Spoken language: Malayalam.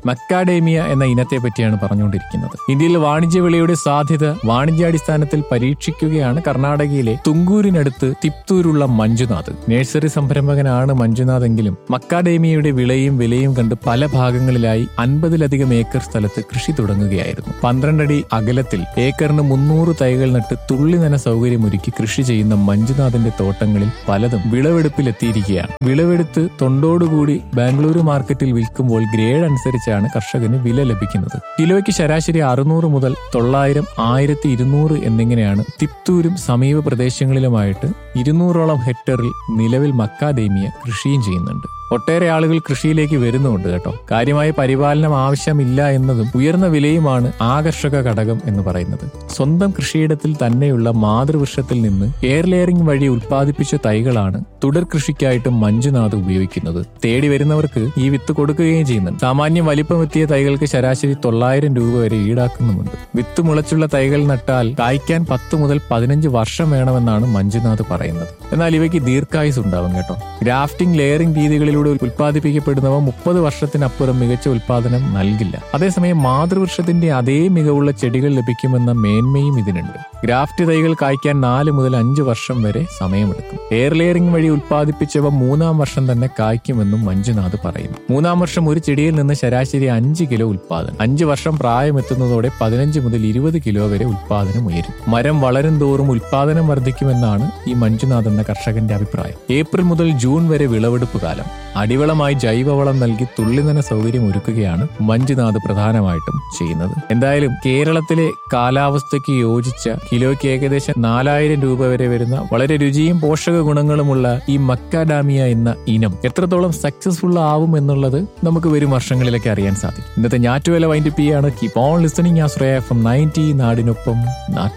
മക്കാഡേമിയ എന്ന ഇനത്തെ പറ്റിയാണ് പറഞ്ഞുകൊണ്ടിരിക്കുന്നത് ഇന്ത്യയിൽ വാണിജ്യ വിളയുടെ സാധ്യത വാണിജ്യാടിസ്ഥാനത്തിൽ പരീക്ഷിക്കുകയാണ് കർണാടകയിലെ തുങ്കൂരിനടുത്ത് തിപ്തൂരുള്ള മഞ്ജുനാഥ് നഴ്സറി സംരംഭകനാണ് മഞ്ജുനാഥ് എങ്കിലും മക്കാഡേമിയയുടെ വിളയും വിലയും കണ്ട് പല ഭാഗങ്ങളിലായി അൻപതിലധികം ഏക്കർ സ്ഥലത്ത് കൃഷി തുടങ്ങുകയായിരുന്നു പന്ത്രണ്ടടി അകലത്തിൽ ഏക്കറിന് മുന്നൂറ് തൈകൾ നട്ട് തുള്ളി നന സൗകര്യമൊരുക്കി കൃഷി ചെയ്യുന്ന മഞ്ജുനാഥിന്റെ തോട്ടങ്ങളിൽ പലതും വിളവെടുപ്പിലെത്തിയിരിക്കുകയാണ് വിളവെടുത്ത് തൊണ്ടോടുകൂടി ബാംഗ്ലൂരു മാർക്കറ്റിൽ വിൽക്കുമ്പോൾ ഗ്രേഡ് അനുസരിച്ചാണ് കർഷകന് വില ലഭിക്കുന്നത് കിലോയ്ക്ക് ശരാശരി അറുന്നൂറ് മുതൽ തൊള്ളായിരം ആയിരത്തി ഇരുന്നൂറ് എന്നിങ്ങനെയാണ് തിപ്തൂരും സമീപ പ്രദേശങ്ങളിലുമായിട്ട് ഇരുന്നൂറോളം ഹെക്ടറിൽ നിലവിൽ മക്കാദേമിയ കൃഷിയും ചെയ്യുന്നുണ്ട് ഒട്ടേറെ ആളുകൾ കൃഷിയിലേക്ക് വരുന്നുണ്ട് കേട്ടോ കാര്യമായ പരിപാലനം ആവശ്യമില്ല എന്നതും ഉയർന്ന വിലയുമാണ് ആകർഷക ഘടകം എന്ന് പറയുന്നത് സ്വന്തം കൃഷിയിടത്തിൽ തന്നെയുള്ള മാതൃവൃക്ഷത്തിൽ നിന്ന് എയർ ലെയറിംഗ് വഴി ഉൽപ്പാദിപ്പിച്ച തൈകളാണ് തുടർ കൃഷിക്കായിട്ട് മഞ്ജുനാഥ് ഉപയോഗിക്കുന്നത് തേടി വരുന്നവർക്ക് ഈ വിത്ത് കൊടുക്കുകയും ചെയ്യുന്നുണ്ട് സാമാന്യം വലിപ്പമെത്തിയ തൈകൾക്ക് ശരാശരി തൊള്ളായിരം രൂപ വരെ ഈടാക്കുന്നുമുണ്ട് വിത്ത് മുളച്ചുള്ള തൈകൾ നട്ടാൽ കായ്ക്കാൻ പത്ത് മുതൽ പതിനഞ്ച് വർഷം വേണമെന്നാണ് മഞ്ജുനാഥ് പറയുന്നത് എന്നാൽ ഇവയ്ക്ക് ദീർഘായുസ് ഉണ്ടാവും കേട്ടോ ഗ്രാഫ്റ്റിംഗ് ലെയറിംഗ് രീതികളിലൂടെ ഉൽപ്പാദിപ്പിക്കപ്പെടുന്നവ മുപ്പത് വർഷത്തിനപ്പുറം മികച്ച ഉൽപാദനം നൽകില്ല അതേസമയം മാതൃവൃക്ഷത്തിന്റെ അതേ മികവുള്ള ചെടികൾ ലഭിക്കുമെന്ന മേന്മയും ഇതിനുണ്ട് ഗ്രാഫ്റ്റ് തൈകൾ കായ്ക്കാൻ നാല് മുതൽ അഞ്ച് വർഷം വരെ സമയമെടുക്കും എയർ ലെയറിംഗ് വഴി ഉൽപ്പാദിപ്പിച്ചവ മൂന്നാം വർഷം തന്നെ കായ്ക്കുമെന്നും മഞ്ജുനാഥ് പറയുന്നു മൂന്നാം വർഷം ഒരു ചെടിയിൽ നിന്ന് ശരാശരി അഞ്ച് കിലോ ഉൽപാദനം അഞ്ച് വർഷം പ്രായമെത്തുന്നതോടെ പതിനഞ്ച് മുതൽ ഇരുപത് കിലോ വരെ ഉൽപാദനം ഉയരും മരം വളരും തോറും ഉൽപാദനം വർദ്ധിക്കുമെന്നാണ് ഈ മഞ്ജുനാഥ് എന്ന കർഷകന്റെ അഭിപ്രായം ഏപ്രിൽ മുതൽ ജൂൺ വരെ വിളവെടുപ്പ് കാലം അടിവളമായി ജൈവവളം നൽകി തുള്ളിനന സൗകര്യം ഒരുക്കുകയാണ് മഞ്ജുനാഥ് പ്രധാനമായിട്ടും ചെയ്യുന്നത് എന്തായാലും കേരളത്തിലെ കാലാവസ്ഥയ്ക്ക് യോജിച്ച കിലോയ്ക്ക് ഏകദേശം നാലായിരം രൂപ വരെ വരുന്ന വളരെ രുചിയും പോഷക ഗുണങ്ങളുമുള്ള ഈ മക്കാഡാമിയ എന്ന ഇനം എത്രത്തോളം സക്സസ്ഫുൾ ആവും എന്നുള്ളത് നമുക്ക് വരും വർഷങ്ങളിലൊക്കെ അറിയാൻ സാധിക്കും ഇന്നത്തെ ഞാറ്റുവേല വൈൻഡപ്പ് ചെയ്യാണ് keep on listening Ashraya from ninety നാടിനൊപ്പം നാട്ടിൽ